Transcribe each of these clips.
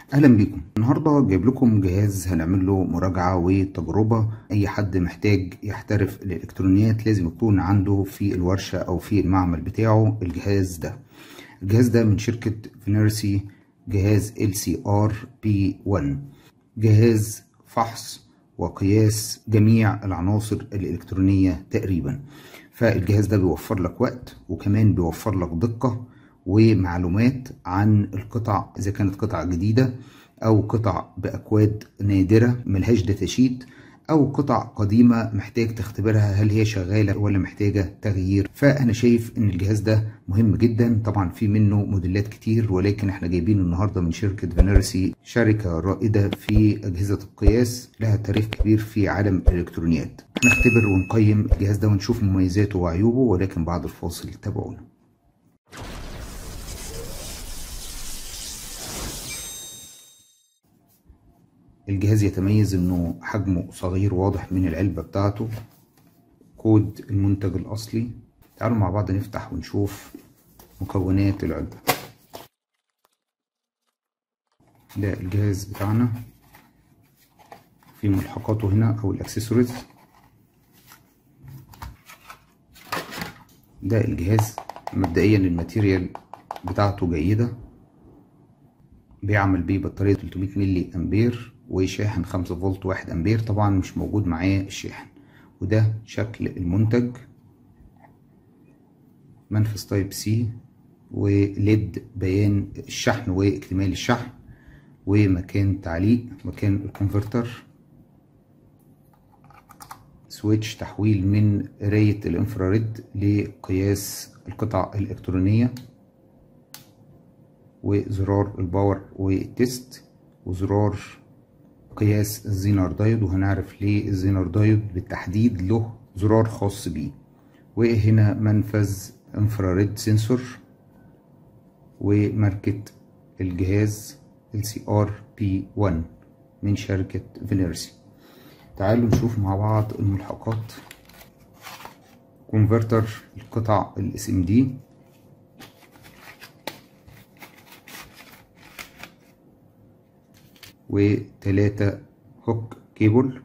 اهلا بيكم النهارده جايب لكم جهاز هنعمل له مراجعه وتجربه اي حد محتاج يحترف الالكترونيات لازم يكون عنده في الورشه او في المعمل بتاعه الجهاز ده الجهاز ده من شركه فينيرسي جهاز LCR P1 جهاز فحص وقياس جميع العناصر الإلكترونية تقريبا فالجهاز ده بيوفر لك وقت وكمان بيوفر لك دقة ومعلومات عن القطع إذا كانت قطع جديدة أو قطع بأكواد نادرة ملهاش داتا شيت او قطع قديمة محتاج تختبرها هل هي شغالة ولا محتاجة تغيير فانا شايف ان الجهاز ده مهم جدا طبعا في منه موديلات كتير ولكن احنا جايبينه النهاردة من شركة فينيرسي شركة رائدة في اجهزة القياس لها تاريخ كبير في عالم الالكترونيات نختبر ونقيم الجهاز ده ونشوف مميزاته وعيوبه ولكن بعد الفاصل تابعونا الجهاز يتميز انه حجمه صغير واضح من العلبة بتاعته كود المنتج الاصلي تعالوا مع بعض نفتح ونشوف مكونات العلبة ده الجهاز بتاعنا في ملحقاته هنا او الاكسسوارز ده الجهاز مبدئيا الماتيريال بتاعته جيدة بيعمل بيه بطارية 300 ملي امبير وشاحن 5 فولت 1 امبير طبعا مش موجود معاه الشاحن وده شكل المنتج منفذ تايب سي وليد بيان الشحن واكتمال الشحن ومكان تعليق مكان الكونفرتر سويتش تحويل من قراية الانفراريد لقياس القطع الإلكترونية وزرار الباور والتست وزرار قياس الزينر دايود وهنعرف ليه الزينر دايود بالتحديد له زرار خاص بيه وهنا منفذ انفراريد سنسور وماركة الجهاز LCR P1 من شركة فينيرسي تعالوا نشوف مع بعض الملحقات كونفرتر القطع ال SMD وتلاتة هوك كيبل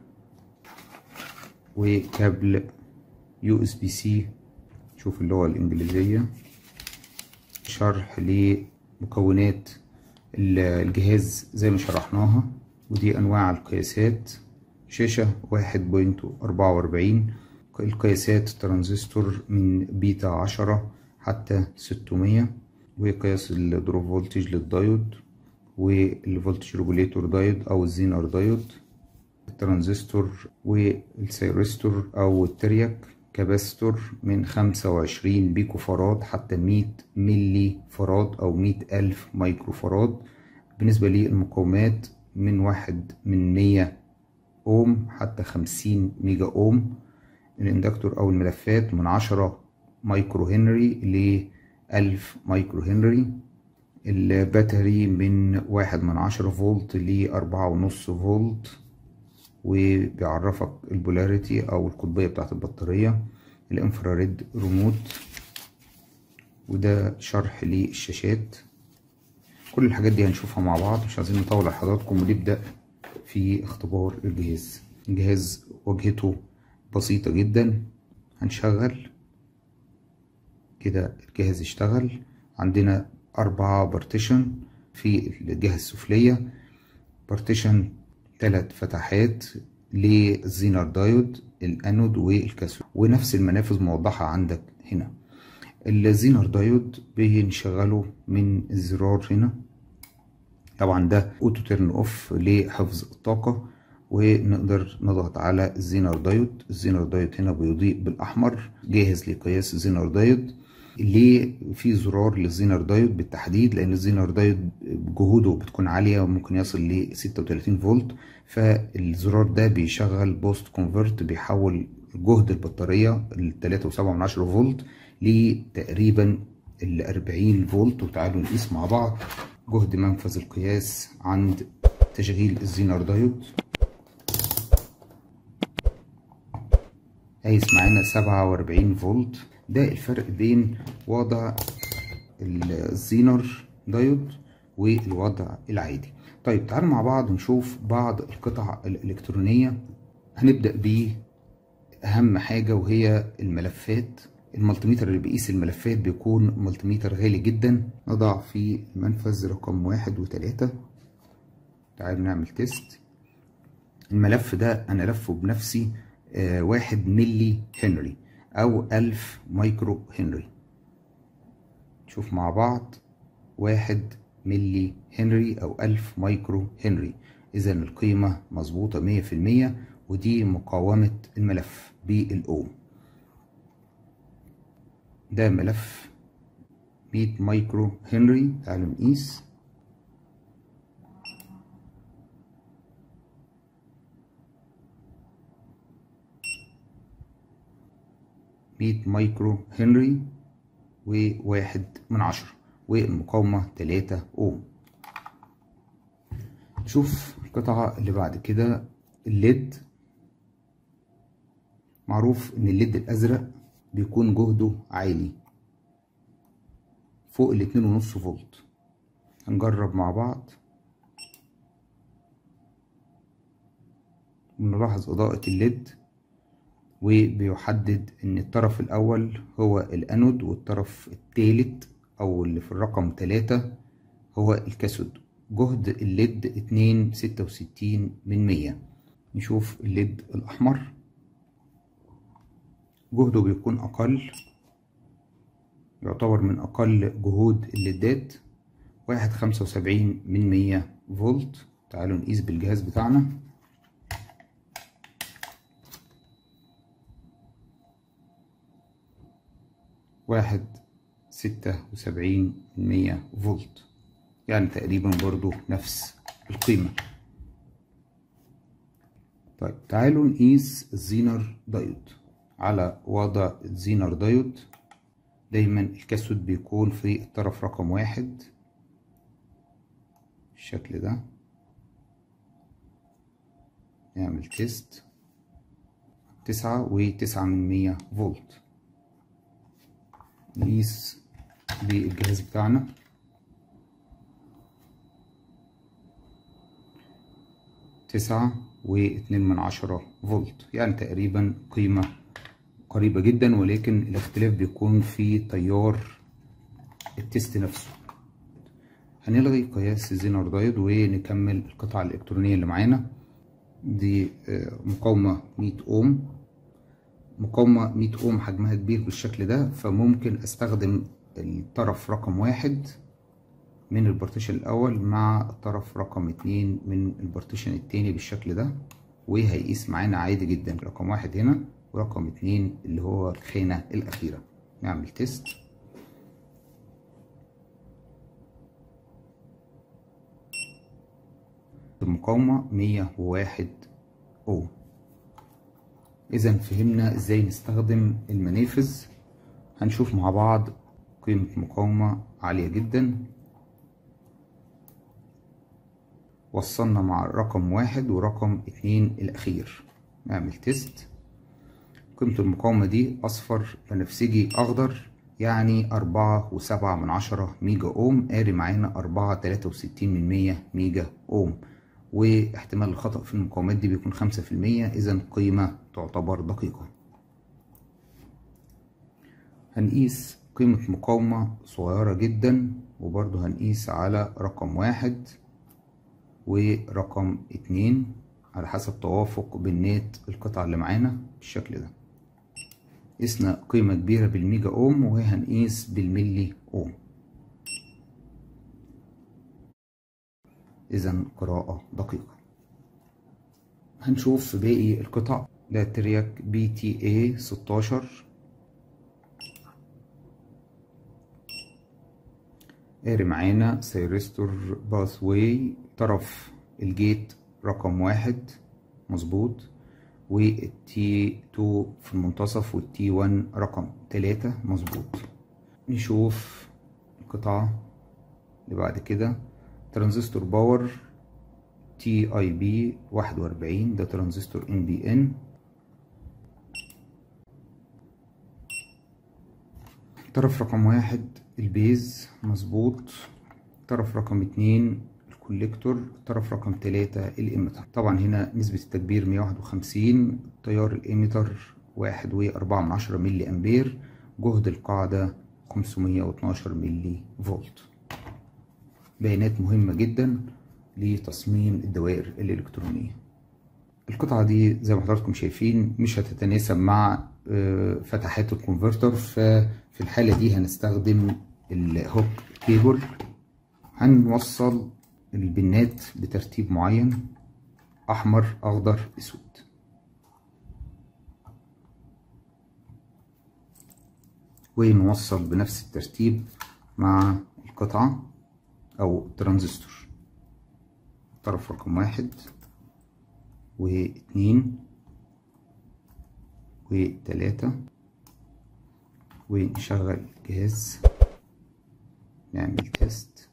وكابل يو اس بي سي شوف اللغة الإنجليزية شرح لمكونات الجهاز زي ما شرحناها ودي أنواع القياسات شاشة واحد بوينت أربعة وأربعين القياسات ترانزستور من بيتا عشرة حتى ستمية وقياس الدروب فولتج للدايود والفولتج ريجوليتور دايود او الزينر دايود الترانزستور والسيرستور او الترياك كاباستور من خمسة وعشرين بيكو فراد حتى مية ملي فراد او مية ألف مايكرو فراد بالنسبة للمقاومات من واحد من مية أوم حتى خمسين ميجا أوم الاندكتور أو الملفات من عشرة مايكرو هنري لألف مايكرو هنري الباتري من واحد من عشرة فولت لأربعة ونص فولت وبيعرفك البولاريتي أو القطبية بتاعت البطارية الانفراريد ريموت وده شرح للشاشات كل الحاجات دي هنشوفها مع بعض مش عايزين نطول على حضراتكم ونبدأ في اختبار الجهاز الجهاز واجهته بسيطة جدا هنشغل كده الجهاز اشتغل عندنا أربعة بارتيشن في الجهة السفلية بارتيشن تلات فتحات للزينر دايود الأنود والكاثود ونفس المنافذ موضحة عندك هنا الزينر دايود بنشغله من الزرار هنا طبعا ده اوتو تيرن اوف لحفظ الطاقة ونقدر نضغط على الزينر دايود الزينر دايود هنا بيضيء بالأحمر جاهز لقياس الزينر دايود ليه في زرار للزينر دايود بالتحديد لان الزينر دايود جهوده بتكون عاليه وممكن يصل ل 36 فولت فالزرار ده بيشغل بوست كونفرت بيحول جهد البطاريه ل 3.7 فولت لتقريبا ال 40 فولت وتعالوا نقيس مع بعض جهد منفذ القياس عند تشغيل الزينر دايود قايس معانا 47 فولت ده الفرق بين وضع الزينر دايود والوضع العادي طيب تعالوا مع بعض نشوف بعض القطع الإلكترونية هنبدأ بأهم حاجة وهي الملفات الملتيمتر اللي بيقيس الملفات بيكون ملتيمتر غالي جدا نضع في المنفذ رقم واحد وتلاتة تعالوا نعمل تيست الملف ده أنا لفه بنفسي آه واحد ملي هنري أو ألف مايكرو هنري نشوف مع بعض واحد ملي هنري أو ألف مايكرو هنري إذا القيمة مظبوطة مية في المية ودي مقاومة الملف بالأوم ده ملف مية مايكرو هنري تعالوا نقيس مية مايكرو هنري وواحد من عشرة والمقاومة تلاتة أوم نشوف القطعة اللي بعد كده الليد معروف إن الليد الأزرق بيكون جهده عالي فوق الاتنين ونص فولت هنجرب مع بعض نلاحظ إضاءة الليد وبيحدد ان الطرف الاول هو الانود والطرف الثالث او اللي في الرقم تلاتة هو الكاثود جهد الليد اتنين ستة وستين من مية نشوف الليد الاحمر جهده بيكون اقل يعتبر من اقل جهود الليدات واحد خمسة وسبعين من مية فولت تعالوا نقيس بالجهاز بتاعنا واحد ستة وسبعين مية فولت يعني تقريبا برضو نفس القيمة طيب تعالوا نقيس الزينر دايود على وضع الزينر دايود دايما الكاثود بيكون في الطرف رقم واحد بالشكل ده نعمل تيست تسعة وتسعة من مية فولت نقيس بالجهاز بتاعنا تسعة واتنين من عشرة فولت يعني تقريبا قيمة قريبة جدا ولكن الاختلاف بيكون في تيار التست نفسه هنلغي قياس الزينر دايود ونكمل القطعة الإلكترونية اللي معانا دي مقاومة مية أوم مقاومة 100 اوم حجمها كبير بالشكل ده فممكن استخدم الطرف رقم واحد من البارتيشن الاول مع الطرف رقم اتنين من البارتيشن التاني بالشكل ده وهيقيس معانا عادي جدا رقم واحد هنا ورقم اتنين اللي هو الخانة الاخيرة نعمل تيست المقاومة مية وواحد اوم اذا فهمنا ازاي نستخدم المنافذ هنشوف مع بعض قيمة مقاومة عالية جدا وصلنا مع رقم واحد ورقم اتنين الاخير نعمل تيست قيمة المقاومة دي اصفر بنفسجي اخضر يعني أربعة وسبعة من عشرة ميجا اوم قاري معانا أربعة تلاتة وستين من مية ميجا اوم واحتمال الخطأ في المقاومات دي بيكون خمسة في المية إذا قيمة تعتبر دقيقة هنقيس قيمة مقاومة صغيرة جدا وبرضه هنقيس على رقم واحد ورقم اتنين على حسب توافق بنات القطع اللي معانا بالشكل ده قسنا قيمة كبيرة بالميجا اوم وهنقيس بالملي اوم إذا قراءة دقيقة هنشوف باقي القطع ده ترياك بي تي اي 16 قاري معانا سيرستور باث واي طرف الجيت رقم واحد مظبوط والتي 2 في المنتصف والتي 1 رقم تلاتة مظبوط نشوف القطعة اللي بعد كده ترانزستور باور تي اي بي واحد واربعين ده ترانزستور ان بي ان طرف رقم واحد البيز مظبوط طرف رقم اتنين الكوليكتور طرف رقم تلاتة الإيميتر طبعا هنا نسبة التكبير مية واحد وخمسين تيار الإيميتر واحد وأربعة من عشرة ملي أمبير جهد القاعدة خمسمية واتناشر ملي فولت بيانات مهمة جدا لتصميم الدوائر الإلكترونية القطعة دي زي ما حضراتكم شايفين مش هتتناسب مع فتحات الكونفرتر ففي الحالة دي هنستخدم الهوك كيبل هنوصل البنات بترتيب معين أحمر أخضر أسود ونوصل بنفس الترتيب مع القطعة أو الترانزستور طرف رقم واحد واتنين وتلاتة ونشغل الجهاز نعمل تيست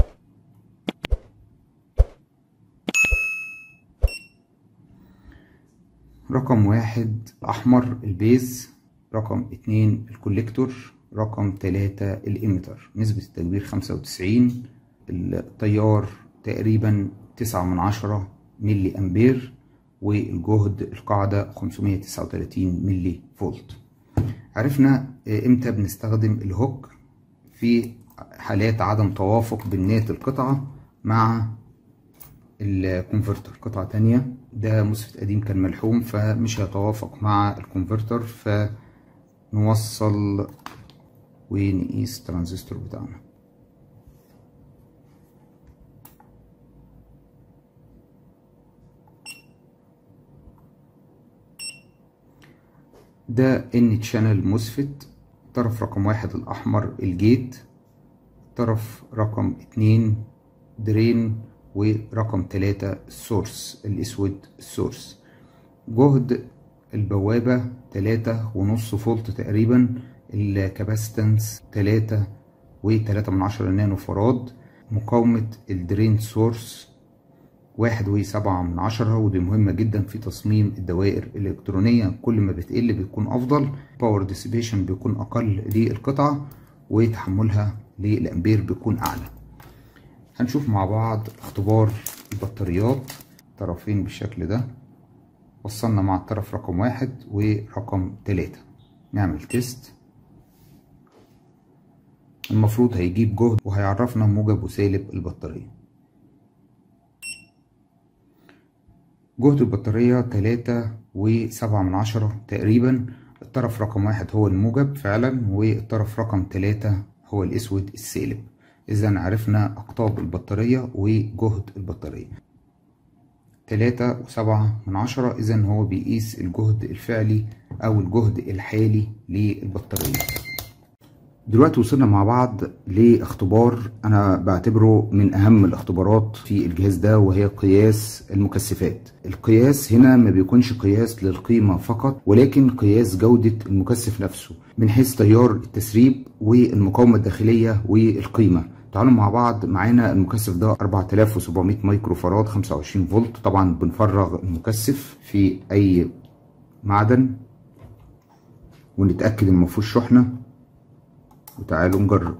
رقم واحد أحمر البيز رقم اتنين الكوليكتور رقم تلاتة الإيميتر نسبة التكبير خمسة وتسعين التيار تقريبا تسعة من عشرة ملي أمبير والجهد القاعدة 539 ملي فولت عرفنا امتى بنستخدم الهوك في حالات عدم توافق بنات القطعة مع الكونفرتر قطعة تانية ده مسفت قديم كان ملحوم فمش هيتوافق مع الكونفرتر فنوصل ونقيس الترانزستور بتاعنا ده ان تشانل موسفت طرف رقم واحد الاحمر الجيت طرف رقم اتنين درين ورقم تلاتة السورس الاسود السورس جهد البوابة تلاتة ونص فولت تقريبا الكاباستنس تلاتة وتلاتة من عشرة نانو فراد مقاومة الدرين سورس واحد وسبعة من عشرة ودي مهمة جدا في تصميم الدوائر الإلكترونية كل ما بتقل بيكون أفضل باور ديسيبيشن بيكون أقل للقطعة وتحملها للأمبير بيكون أعلى هنشوف مع بعض اختبار البطاريات طرفين بالشكل ده وصلنا مع الطرف رقم واحد ورقم تلاتة نعمل تيست المفروض هيجيب جهد وهيعرفنا موجب وسالب البطارية جهد البطارية تلاتة وسبعة من عشرة تقريبا الطرف رقم واحد هو الموجب فعلا والطرف رقم تلاتة هو الأسود السالب إذا عرفنا أقطاب البطارية وجهد البطارية تلاتة وسبعة من عشرة إذا هو بيقيس الجهد الفعلي أو الجهد الحالي للبطارية دلوقتي وصلنا مع بعض لاختبار انا بعتبره من اهم الاختبارات في الجهاز ده وهي قياس المكثفات القياس هنا ما بيكونش قياس للقيمة فقط ولكن قياس جودة المكثف نفسه من حيث تيار التسريب والمقاومة الداخلية والقيمة تعالوا مع بعض معانا المكثف ده 4700 مايكرو فاراد 25 فولت طبعا بنفرغ المكثف في اي معدن ونتأكد ان مفيهوش شحنة وتعالوا نجرب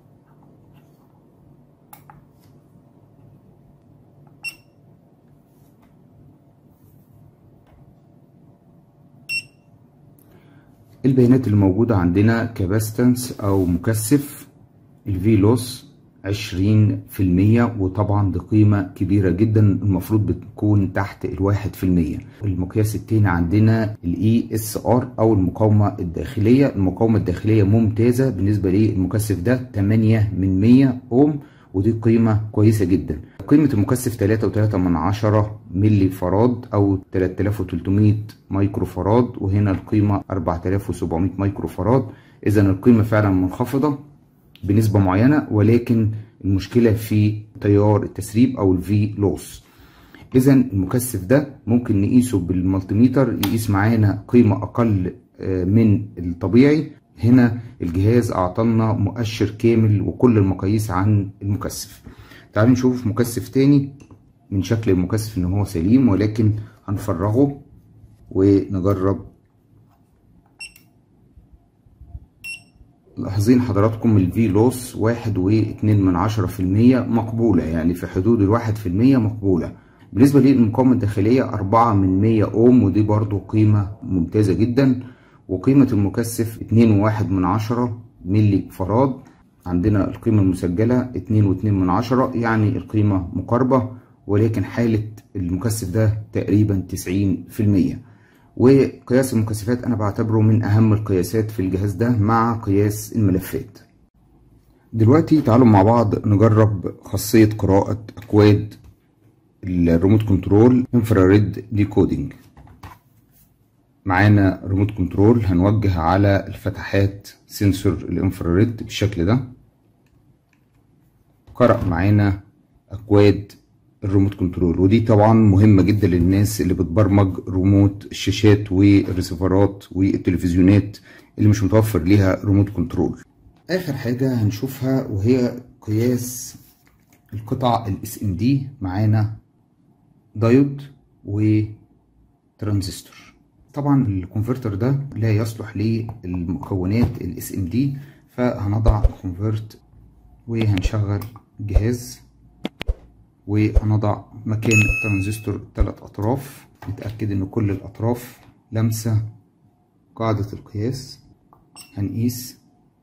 البيانات اللي موجودة عندنا كاباستنس أو مكثف الفي لوس عشرين في المية وطبعا دي قيمة كبيرة جدا المفروض بتكون تحت الواحد في المية المقياس التاني عندنا الاي اس ار او المقاومة الداخلية المقاومة الداخلية ممتازة بالنسبة للمكثف ده تمانية من مية اوم ودي قيمة كويسة جدا قيمة المكثف تلاتة وتلاتة من عشرة ملي فراد أو تلات آلاف وتلتمية مايكرو فراد وهنا القيمة أربعة آلاف وسبعمية مايكرو فراد إذا القيمة فعلا منخفضة بنسبة معينة ولكن المشكلة في تيار التسريب أو الفي لوس إذا المكثف ده ممكن نقيسه بالمالتيميتر يقيس معانا قيمة أقل من الطبيعي هنا الجهاز أعطانا مؤشر كامل وكل المقاييس عن المكثف تعالوا نشوف مكثف تاني من شكل المكثف إن هو سليم ولكن هنفرغه ونجرب لاحظين حضراتكم الفي لوس واحد واتنين من عشرة في المية مقبولة يعني في حدود الواحد في المية مقبولة بالنسبة للمقاومة الداخلية أربعة من مية أوم ودي برضو قيمة ممتازة جدا وقيمة المكثف اتنين وواحد من عشرة ملي فراد عندنا القيمة المسجلة اتنين واتنين من عشرة يعني القيمة مقاربة ولكن حالة المكثف ده تقريبا تسعين في المية وقياس المكثفات أنا بعتبره من أهم القياسات في الجهاز ده مع قياس الملفات دلوقتي تعالوا مع بعض نجرب خاصية قراءة أكواد الريموت كنترول انفراريد ديكودينج معانا ريموت كنترول هنوجه على الفتحات سنسور الانفراريد بالشكل ده قرأ معانا أكواد الريموت كنترول ودي طبعا مهمة جدا للناس اللي بتبرمج ريموت الشاشات والريسيفرات والتلفزيونات اللي مش متوفر ليها ريموت كنترول آخر حاجة هنشوفها وهي قياس القطع الاس ام دي معانا دايود وترانزستور طبعا الكونفرتر ده لا يصلح للمكونات الاس ام دي فهنضع كونفرت وهنشغل الجهاز وهنضع مكان الترانزستور ثلاث اطراف نتاكد ان كل الاطراف لامسه قاعده القياس هنقيس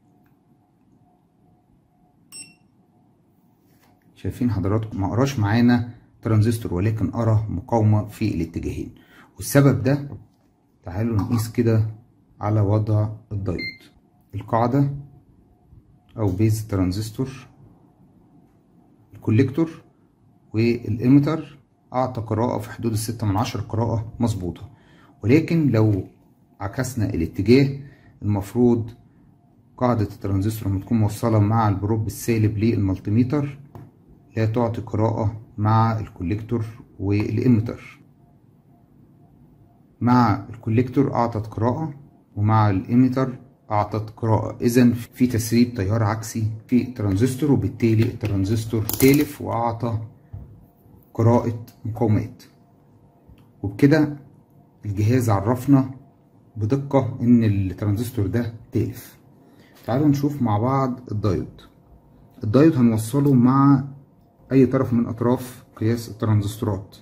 شايفين حضراتكم ما قراش معانا ترانزستور ولكن قرا مقاومه في الاتجاهين والسبب ده تعالوا نقيس كده على وضع الدايود القاعده او بيز ترانزستور الكوليكتور والإيمتر أعطى قراءة في حدود الستة من عشر قراءة مظبوطة ولكن لو عكسنا الاتجاه المفروض قاعدة الترانزستور لما تكون موصلة مع البروب السالب للمالتيميتر لا تعطي قراءة مع الكوليكتور والإيمتر مع الكوليكتور أعطت قراءة ومع الإيمتر أعطت قراءة إذا في تسريب تيار عكسي في الترانزستور وبالتالي الترانزستور تالف وأعطى قراءة مقاومات وبكده الجهاز عرفنا بدقة إن الترانزستور ده تالف تعالوا نشوف مع بعض الدايود الدايود هنوصله مع أي طرف من أطراف قياس الترانزستورات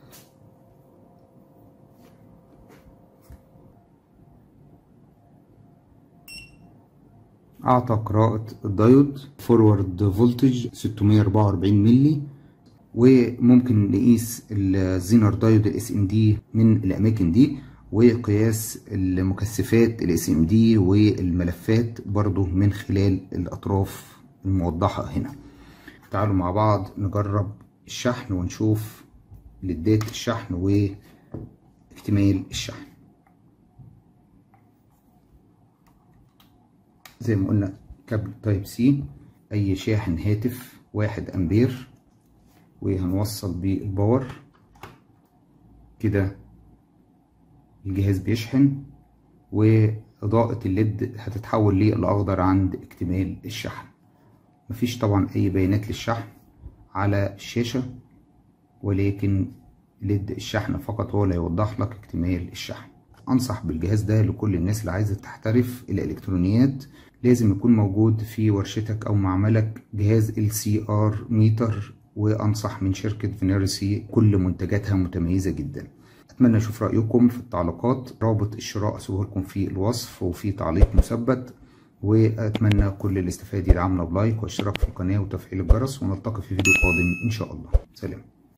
أعطى قراءة الدايود فورورد فولتج 644 ملي وممكن نقيس الزينر دايود الاس ام دي من الاماكن دي وقياس المكثفات الاس ام دي والملفات برضو من خلال الاطراف الموضحة هنا تعالوا مع بعض نجرب الشحن ونشوف لدات الشحن واكتمال الشحن زي ما قلنا كابل تايب سي اي شاحن هاتف واحد امبير وهنوصل بالباور كده الجهاز بيشحن وإضاءة الليد هتتحول للأخضر عند اكتمال الشحن مفيش طبعا أي بيانات للشحن على الشاشة ولكن ليد الشحن فقط هو اللي يوضح لك اكتمال الشحن أنصح بالجهاز ده لكل الناس اللي عايزة تحترف الإلكترونيات لازم يكون موجود في ورشتك أو معملك جهاز LCR ميتر وأنصح من شركة فينيرسي كل منتجاتها متميزة جدا أتمنى أشوف رأيكم في التعليقات رابط الشراء أسيبه لكم في الوصف وفي تعليق مثبت وأتمنى كل الاستفادة يدعمنا بلايك واشتراك في القناة وتفعيل الجرس ونلتقي في فيديو قادم إن شاء الله سلام